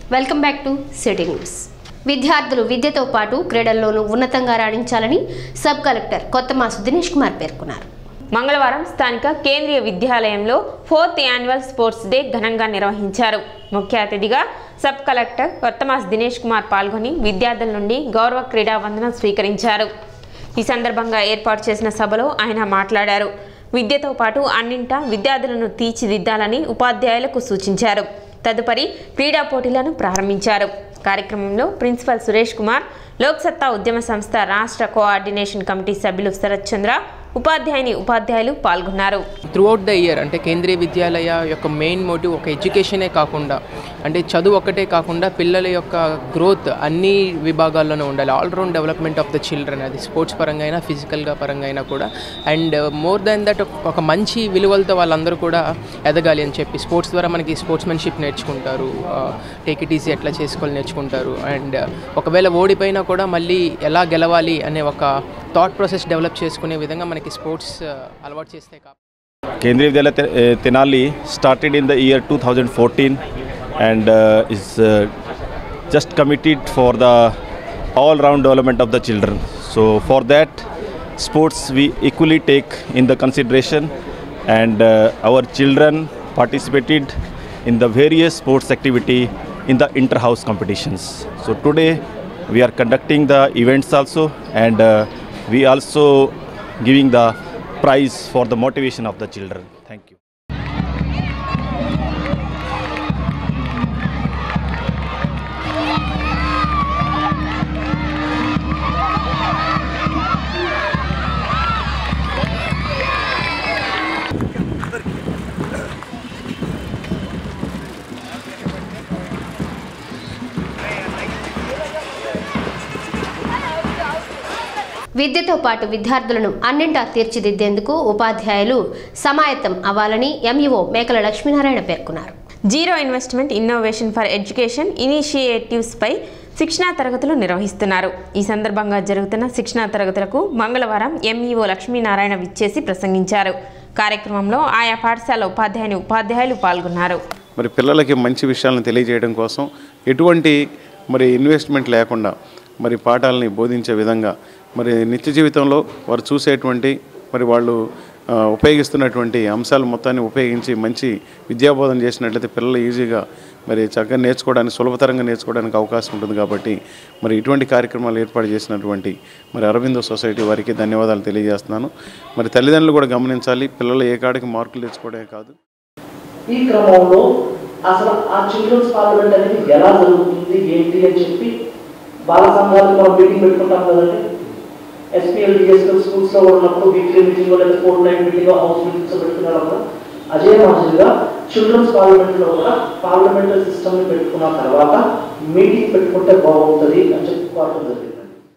Welcome back to city news విద్యార్థులు విద్యతో పాటు క్రీడల్లోనూ ఉన్నతంగా రాణించాలని సబ్ కలెక్టర్ కొత్తమాసు దినేష్ కుమార్ పేర్కొన్నారు మంగళవారం స్థానిక కేంద్రీయ విద్యాలయంలో ఫోర్త్ యాన్యువల్ స్పోర్ట్స్ డే ఘనంగా నిర్వహించారు ముఖ్య అతిథిగా సబ్ కలెక్టర్ కొత్తమాస్ దినేష్ కుమార్ పాల్గొని విద్యార్థుల నుండి గౌరవ క్రీడా వందనం స్వీకరించారు ఈ సందర్భంగా ఏర్పాటు చేసిన సభలో ఆయన మాట్లాడారు విద్యతో పాటు అన్నింటా విద్యార్థులను తీర్చిదిద్దాలని ఉపాధ్యాయులకు సూచించారు తదుపరి క్రీడా పోటీలను ప్రారంభించారు కార్యక్రమంలో ప్రిన్సిపల్ సురేష్ కుమార్ లోక్సత్తా ఉద్యమ సంస్థ రాష్ట్ర కోఆర్డినేషన్ కమిటీ సభ్యులు శరత్ చంద్ర ఉపాధ్యాయుని ఉపాధ్యాయులు పాల్గొన్నారు త్రూఅవుట్ ద ఇయర్ అంటే కేంద్రీయ విద్యాలయ యొక్క మెయిన్ మోటివ్ ఒక ఎడ్యుకేషనే కాకుండా అంటే చదువు ఒక్కటే కాకుండా పిల్లల యొక్క గ్రోత్ అన్ని విభాగాల్లోనూ ఉండాలి all round development of the children అది స్పోర్ట్స్ పరంగా అయినా ఫిజికల్గా పరంగా అయినా కూడా అండ్ మోర్ దాన్ దట్ ఒక మంచి విలువలతో వాళ్ళందరూ కూడా ఎదగాలి అని చెప్పి స్పోర్ట్స్ ద్వారా మనకి స్పోర్ట్స్మెన్షిప్ నేర్చుకుంటారు టేక్ ఇట్ ఈజీ ఎట్లా చేసుకోవాలి నేర్చుకుంటారు అండ్ ఒకవేళ ఓడిపోయినా కూడా మళ్ళీ ఎలా గెలవాలి అనే ఒక థాట్ ప్రాసెస్ డెవలప్ చేసుకునే విధంగా మనకి స్పోర్ట్స్ అలవాటు చేస్తే కా Kendriya Vidyalaya Te- uh, Tenali started in the year 2014 and uh, is uh, just committed for the all-round development of the children. So for that, sports we equally take in the consideration and uh, our children participated in the various sports activity in the inter-house competitions. So today we are conducting the events also and uh, we also giving the prize for the motivation of the children. Thank you. విద్యతో పాటు విద్యార్థులను అన్నింటా తీర్చిదిద్దేందుకు ఉపాధ్యాయులు సమాయత్తం అవ్వాలని MEO Mekala Lakshminarayana పేర్కొన్నారు zero investment innovation for education initiatives పై శిక్షణా తరగతులు నిర్వహిస్తున్నారు ఈ సందర్భంగా జరుగుతున్న శిక్షణా తరగతులకు మంగళవారం ఎంఈఓ లక్ష్మీనారాయణ విచ్చేసి ప్రసంగించారు కార్యక్రమంలో ఆయా పాఠశాల ఉపాధ్యాయుని ఉపాధ్యాయులు పాల్గొన్నారు మరి పిల్లలకి మంచి విషయాలను తెలియజేయడం కోసం ఎటువంటి మరి ఇన్వెస్ట్మెంట్ లేకుండా మరి పాఠాలని బోధించే విధంగా మరి నిత్య జీవితంలో వారు చూసేటువంటి మరి వాళ్ళు ఆ, ఉపయోగిస్తున్నటువంటి అంశాలు మొత్తాన్ని ఉపయోగించి మంచి విద్యాబోధన చేసినట్లయితే పిల్లలు ఈజీగా మరి చక్కగా నేర్చుకోవడానికి సులభతరంగా నేర్చుకోవడానికి అవకాశం ఉంటుంది కాబట్టి మరి ఇటువంటి కార్యక్రమాలు ఏర్పాటు చేసినటువంటి మరి అరవిందో సొసైటీ వారికి ధన్యవాదాలు తెలియజేస్తున్నాను మరి తల్లిదండ్రులు కూడా గమనించాలి పిల్లలు ఏ కాడికి మార్కులు తెచ్చుకోవడమే కాదు ఈ క్రమంలో అసలు ఆ చిల్డ్రన్స్ పార్లమెంట్ అనేది ఎలా జరుగుతుంది ఏంటి అని చెప్పి బాల సంఘాలకు మనం మీటింగ్ పెట్టుకుంటాం కదండి ఎస్పీఎల్ డిఎస్ఎల్ స్కూల్స్ లో ఉన్నప్పుడు వీక్లీ మీటింగ్ లేదా fortnight meeting house meetings పెట్టుకున్నారు కదా అదే మాదిరిగా చిల్డ్రన్స్ పార్లమెంట్ లో కూడా పార్లమెంటరీ సిస్టమ్ ని పెట్టుకున్న తర్వాత మీటింగ్ పెట్టుకుంటే బాగుంటుంది అని చెప్పి కోరడం జరిగింది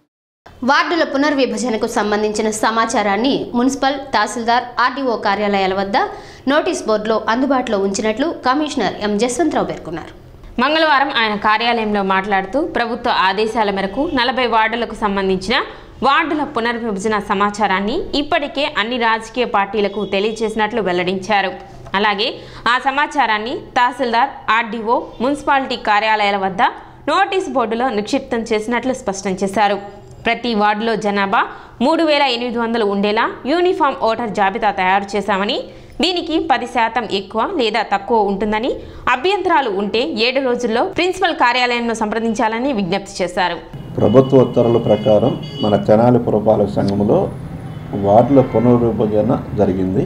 వార్డుల పునర్విభజనకు సంబంధించిన సమాచారాన్ని మున్సిపల్ తహసీల్దార్ ఆర్డీఓ కార్యాలయాల వద్ద నోటీస్ బోర్డులో అందుబాటులో ఉంచినట్లు కమిషనర్ ఎం జస్వంతరావు పేర్కొన్నారు మంగళవారం ఆయన కార్యాలయంలో మాట్లాడుతూ ప్రభుత్వ ఆదేశాల మేరకు నలభై వార్డులకు సంబంధించిన వార్డుల పునర్విభజన సమాచారాన్ని ఇప్పటికే అన్ని రాజకీయ పార్టీలకు తెలియజేసినట్లు వెల్లడించారు అలాగే ఆ సమాచారాన్ని తహసీల్దార్ ఆర్డీఓ మున్సిపాలిటీ కార్యాలయాల వద్ద నోటీస్ బోర్డులో నిక్షిప్తం చేసినట్లు స్పష్టం చేశారు ప్రతి వార్డులో జనాభా మూడు వేల ఎనిమిది వందలు ఉండేలా యూనిఫామ్ ఓటర్ జాబితా తయారు చేశామని దీనికి పది శాతం ఎక్కువ లేదా తక్కువ ఉంటుందని అభ్యంతరాలు ఉంటే ఏడు రోజుల్లో ప్రిన్సిపల్ కార్యాలయంలో సంప్రదించాలని విజ్ఞప్తి చేశారు ప్రభుత్వ ఉత్తర్వుల ప్రకారం మన తెనాలి పురపాలక సంఘంలో వార్డుల పునర్విభజన జరిగింది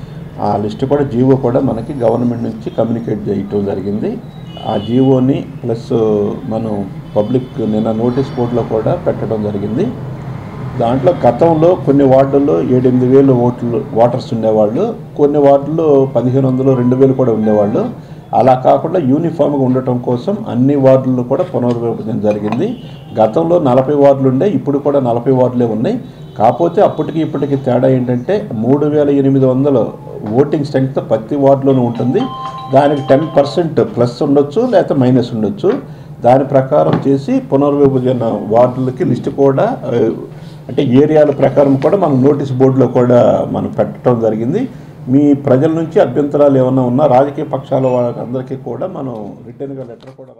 ఆ లిస్టు కూడా జీవో కూడా మనకి గవర్నమెంట్ నుంచి కమ్యూనికేట్ చేయటం జరిగింది ఆ జీవోని ప్లస్ మనం పబ్లిక్ నిన్న నోటీస్ బోర్డులో కూడా పెట్టడం జరిగింది దాంట్లో గతంలో కొన్ని వార్డుల్లో ఏడెనిమిది వేలు ఓట్లు ఓటర్స్ ఉండేవాళ్ళు కొన్ని వార్డుల్లో పదిహేను వందలు రెండు వేలు కూడా ఉండేవాళ్ళు అలా కాకుండా యూనిఫామ్గా ఉండటం కోసం అన్ని వార్డుల్లో కూడా పునర్విభజన జరిగింది గతంలో నలభై వార్డులు ఉండే ఇప్పుడు కూడా నలభై వార్డులే ఉన్నాయి కాకపోతే అప్పటికి ఇప్పటికి తేడా ఏంటంటే మూడు వేల ఎనిమిది వందల ఓటింగ్ స్ట్రెంగ్త్ ప్రతి వార్డులోనూ ఉంటుంది దానికి టెన్ పర్సెంట్ ప్లస్ ఉండొచ్చు లేకపోతే మైనస్ ఉండొచ్చు దాని ప్రకారం చేసి పునర్విభజన వార్డులకి లిస్టు కూడా ఆ, అంటే ఏరియాల ప్రకారం కూడా మనం నోటీస్ బోర్డులో కూడా మనం పెట్టడం జరిగింది మీ ప్రజల నుంచి అభ్యంతరాలు ఏమైనా ఉన్నా రాజకీయ పక్షాల వాళ్ళందరికీ కూడా మనం రిటర్న్గా లెటర్ కూడా రాయి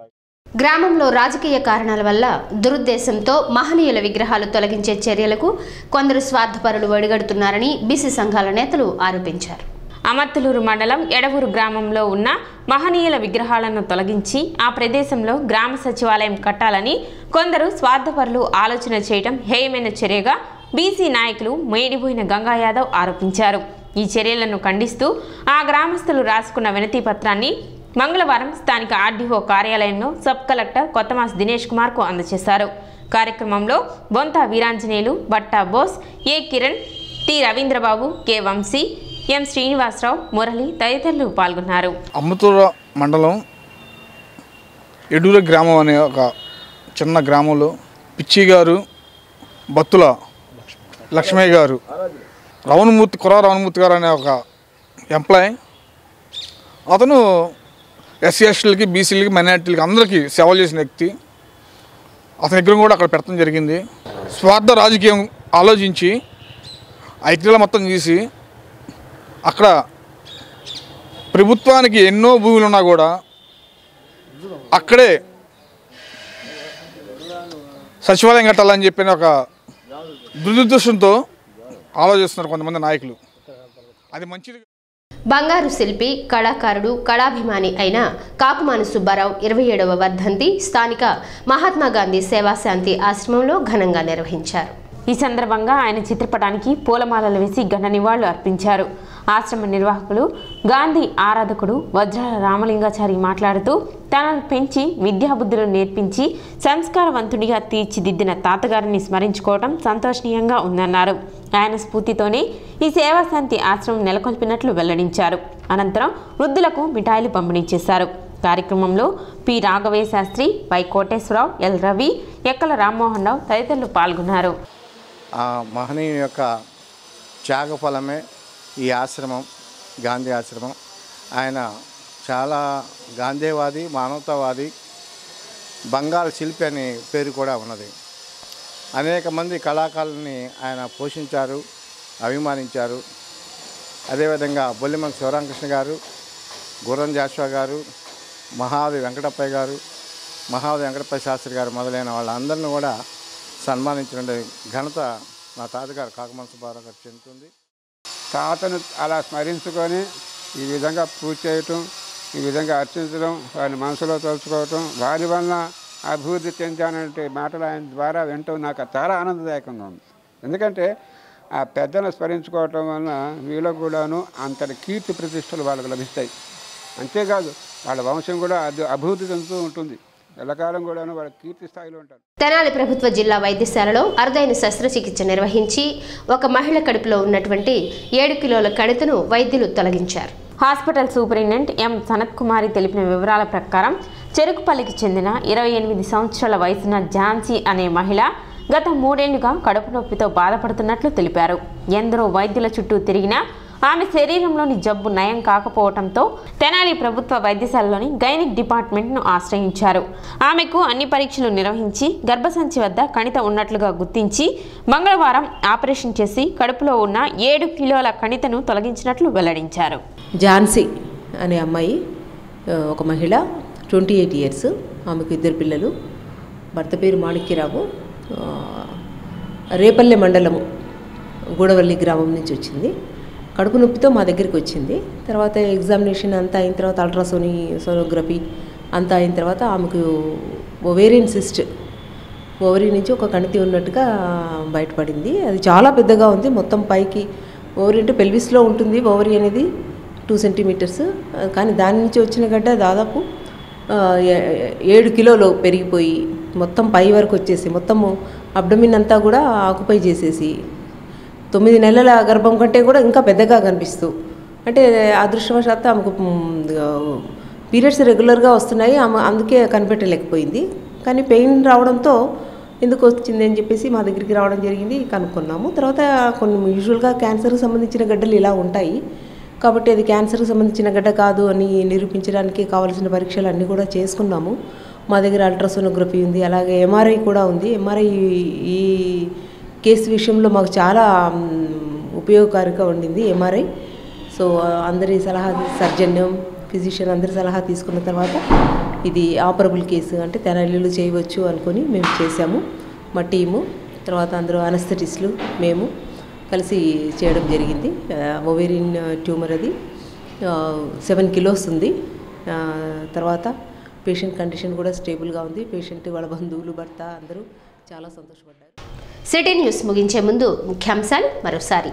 గ్రామంలో రాజకీయ కారణాల వల్ల దురుద్దేశంతో మహనీయుల విగ్రహాలు తొలగించే చర్యలకు కొందరు స్వార్థపరులు ఒడిగడుతున్నారని బీసీ సంఘాల నేతలు ఆరోపించారు అమర్తులూరు మండలం ఎడవూరు గ్రామంలో ఉన్న మహనీయుల విగ్రహాలను తొలగించి ఆ ప్రదేశంలో గ్రామ సచివాలయం కట్టాలని కొందరు స్వార్థపరులు ఆలోచన చేయడం హేయమైన చర్యగా బీసీ నాయకులు మేడిపోయిన గంగా యాదవ్ ఆరోపించారు ఈ చర్యలను ఖండిస్తూ ఆ గ్రామస్తులు రాసుకున్న వినతి పత్రాన్ని మంగళవారం స్థానిక ఆర్డీఓ కార్యాలయంలో సబ్ కలెక్టర్ కొత్తమాస్ దినేష్ కుమార్కు అందజేశారు కార్యక్రమంలో Bontha Veeranjaneyulu Batta Bose A Kiran T Ravindrababu K Vamsi M Srinivasarao Murali తదితరులు పాల్గొన్నారు అమ్మతూర మండలం ఎడూర గ్రామం అనే ఒక చిన్న గ్రామంలో పిచ్చి గారు బత్తుల లక్ష్మయ్య గారు రవణమూర్తి కుర్ర రవణమూర్తి గారు అనే ఒక ఎంప్లాయ్ అతను ఎస్సీ ఎస్టీలకి బీసీలకి మైనార్టీలకి అందరికీ సేవలు చేసిన వ్యక్తి అతని విగ్రహం కూడా అక్కడ పెట్టడం జరిగింది స్వార్థ రాజకీయం ఆలోచించి ఆ విగ్రహాలు మొత్తం తీసి అక్కడ ప్రభుత్వానికి ఎన్నో భూములు ఉన్నా కూడా అక్కడే సచివాలయం కట్టాలని చెప్పిన ఒక దురదృష్టంతో ఆలోచిస్తున్నారు కొంతమంది నాయకులు అది మంచిది బంగారు శిల్పి కళాకారుడు కళాభిమాని అయిన కాకుమాను సుబ్బారావు ఇరవై ఏడవ వర్ధంతి స్థానిక మహాత్మా గాంధీ సేవాశాంతి ఆశ్రమంలో ఘనంగా నిర్వహించారు ఈ సందర్భంగా ఆయన చిత్రపటానికి పూలమాలలు వేసి ఘన నివాళులు అర్పించారు ఆశ్రమ నిర్వాహకులు గాంధీ ఆరాధకుడు వజ్రాల రామలింగాచారి మాట్లాడుతూ తనను పెంచి విద్యాబుద్ధులు నేర్పించి సంస్కారవంతుడిగా తీర్చిదిద్దిన తాతగారిని స్మరించుకోవడం సంతోషనీయంగా ఉందన్నారు ఆయన స్ఫూర్తితోనే ఈ సేవాశాంతి ఆశ్రమం నెలకొల్పినట్లు వెల్లడించారు అనంతరం వృద్ధులకు మిఠాయిలు పంపిణీ చేశారు కార్యక్రమంలో P Raghavaiah Sastry Y Koteswararao L Ravi Ekkala Rammohan Rao తదితరులు పాల్గొన్నారు ఆ మహనీయుని యొక్క త్యాగఫలమే ఈ ఆశ్రమం గాంధీ ఆశ్రమం ఆయన చాలా గాంధీవాది మానవతావాది బంగారు శిల్పి అనే పేరు కూడా ఉన్నది అనేక మంది కళాకారుల్ని ఆయన పోషించారు అభిమానించారు అదేవిధంగా బొల్లిమన్ శివరామకృష్ణ గారు గుర్రం జాషువా గారు మహావి వెంకటప్పయ్య గారు మహావి వెంకటప్పయ్య శాస్త్రి గారు మొదలైన వాళ్ళందరినీ కూడా సన్మానించిన ఘనత మా తాతగారు కాకమన సుబ్బారావు గారు చెందుతుంది తాతను అలా స్మరించుకొని ఈ విధంగా పూజ చేయటం ఈ విధంగా అర్చించడం వారిని మనసులో తలుచుకోవటం వారి వలన అభివృద్ధి చెందానంటే మాటలు ఆయన ద్వారా వింటూ నాకు చాలా ఆనందదాయకంగా ఉంది ఎందుకంటే ఆ పెద్దను స్మరించుకోవటం వలన వీళ్ళకు కూడాను అంతటి కీర్తి ప్రతిష్టలు వాళ్ళకు లభిస్తాయి అంతేకాదు వాళ్ళ వంశం కూడా అది అభివృద్ధి చెందుతూ ఉంటుంది ఎల్లకాలం కూడాను వాళ్ళ కీర్తి స్థాయిలో ఉంటారు తెనాలి ప్రభుత్వ జిల్లా వైద్యశాలలో అరుదైన శస్త్రచికిత్స నిర్వహించి ఒక మహిళ కడుపులో ఉన్నటువంటి ఏడు కిలోల కణితను వైద్యులు తొలగించారు hospital superintendent M Sanath Kumari తెలిపిన వివరాల ప్రకారం చెరుకుపల్లికి చెందిన ఇరవై ఎనిమిది సంవత్సరాల వయసున్న ఝాన్సీ అనే మహిళ గత మూడేళ్లుగా కడుపు నొప్పితో బాధపడుతున్నట్లు తెలిపారు ఎందరో వైద్యుల చుట్టూ తిరిగినా ఆమె శరీరంలోని జబ్బు నయం కాకపోవడంతో తెనాలి ప్రభుత్వ వైద్యశాలలోని గైనిక్ డిపార్ట్మెంట్ను ఆశ్రయించారు ఆమెకు అన్ని పరీక్షలు నిర్వహించి గర్భసంచి వద్ద కణిత ఉన్నట్లుగా గుర్తించి మంగళవారం ఆపరేషన్ చేసి కడుపులో ఉన్న ఏడు కిలోల కణితను తొలగించినట్లు వెల్లడించారు ఝాన్సీ అనే అమ్మాయి ఆ, ఒక మహిళ ట్వంటీ ఎయిట్ ఇయర్స్ ఆమెకు ఇద్దరు పిల్లలు భర్త పేరు మాణిక్యరావు ఆ, రేపల్లె మండలము గూడవల్లి గ్రామం నుంచి వచ్చింది కడుపు నొప్పితో మా దగ్గరికి వచ్చింది తర్వాత ఎగ్జామినేషన్ అంతా అయిన తర్వాత అల్ట్రాసోని సోనోగ్రఫీ అంతా అయిన తర్వాత ఆమెకు ఒవేరియన్ సిస్ట్ ఓవరీ నుంచి ఒక కణితి ఉన్నట్టుగా బయటపడింది అది చాలా పెద్దగా ఉంది మొత్తం పైకి ఓవరీ అంటే పెల్విస్లో ఉంటుంది ఓవరీ అనేది టూ సెంటీమీటర్స్ కానీ దాని నుంచి వచ్చిన గడ్డ దాదాపు ఆ, ఏ- ఏడు కిలోలు పెరిగిపోయి మొత్తం పై వరకు వచ్చేసి మొత్తము అబ్డమిన్ అంతా కూడా ఆకుపై చేసేసి తొమ్మిది నెలల గర్భం కంటే కూడా ఇంకా పెద్దగా కనిపిస్తూ అంటే అదృష్టవశాత్తు ఆమెకు పీరియడ్స్ రెగ్యులర్గా వస్తున్నాయి ఆమె అందుకే కనిపెట్టలేకపోయింది కానీ పెయిన్ రావడంతో ఎందుకు వచ్చింది అని చెప్పేసి మా దగ్గరికి రావడం జరిగింది కనుక్కున్నాము తర్వాత కొన్ని యూజువల్గా క్యాన్సర్కి సంబంధించిన గడ్డలు ఇలా ఉంటాయి కాబట్టి అది క్యాన్సర్కి సంబంధించిన గడ్డ కాదు అని నిరూపించడానికి కావాల్సిన పరీక్షలు అన్నీ కూడా చేసుకున్నాము మా దగ్గర అల్ట్రాసోనోగ్రఫీ ఉంది అలాగే ఎంఆర్ఐ కూడా ఉంది ఎంఆర్ఐ ఈ కేసు విషయంలో మాకు చాలా మ్, ఉపయోగకారిగా ఉండింది ఎంఆర్ఐ సో అందరి సలహా సర్జన్ ఫిజిషియన్ అందరి సలహా తీసుకున్న తర్వాత ఇది ఆపరబుల్ కేసు అంటే తెనాలిలో చేయవచ్చు అనుకొని మేము చేశాము మా టీము తర్వాత అందరూ అనస్థెటిస్టులు మేము కలిసి చేయడం జరిగింది ఒవేరియన్ ట్యూమర్ అది సెవెన్ కిలోస్ ఉంది ఆ, తర్వాత పేషెంట్ కండిషన్ కూడా స్టేబుల్గా ఉంది పేషెంట్ వాళ్ళ బంధువులు భర్త అందరూ చాలా సంతోషపడ్డారు సిటీ న్యూస్ ముగించే ముందు ముఖ్యాంశాలు మరోసారి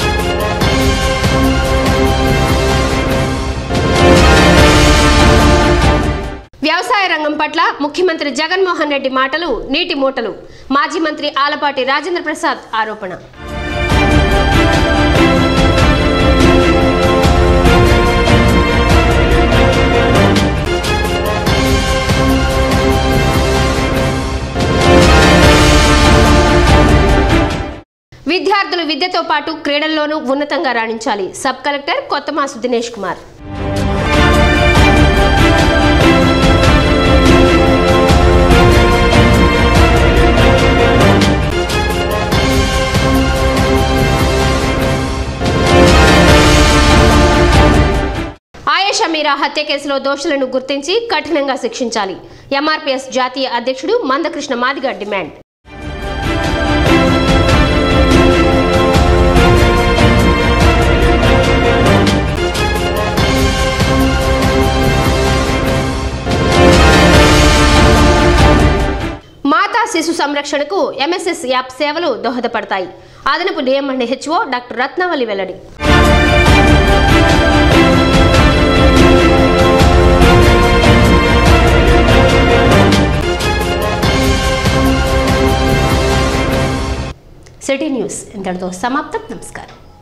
వ్యవసాయ రంగం పట్ల ముఖ్యమంత్రి జగన్మోహన్ రెడ్డి మాటలు నీటి మూటలు మాజీ మంత్రి ఆలపాటి రాజేంద్ర ప్రసాద్ ఆరోపణ విద్యార్థులు విద్యతో పాటు క్రీడల్లోనూ ఉన్నతంగా రాణించాలి సబ్ కలెక్టర్ కొత్తమాసు దినేష్ కుమార్ ఆయేషా మీరా హత్య కేసులో దోషులను గుర్తించి కఠినంగా శిక్షించాలి ఎంఆర్పీఎస్ జాతీయ అధ్యక్షుడు మందకృష్ణ మాదిగ డిమాండ్ మాతా శిశు సంరక్షణకు ఎంఎస్ఎస్ యాప్ సేవలు దోహదపడతాయి అదనపు డిఎంఎండ్ హెచ్ఓ డాక్టర్ రత్నావళి వెల్లడి సిటీ న్యూస్ ఇంతటితో సమాప్తం నమస్కారం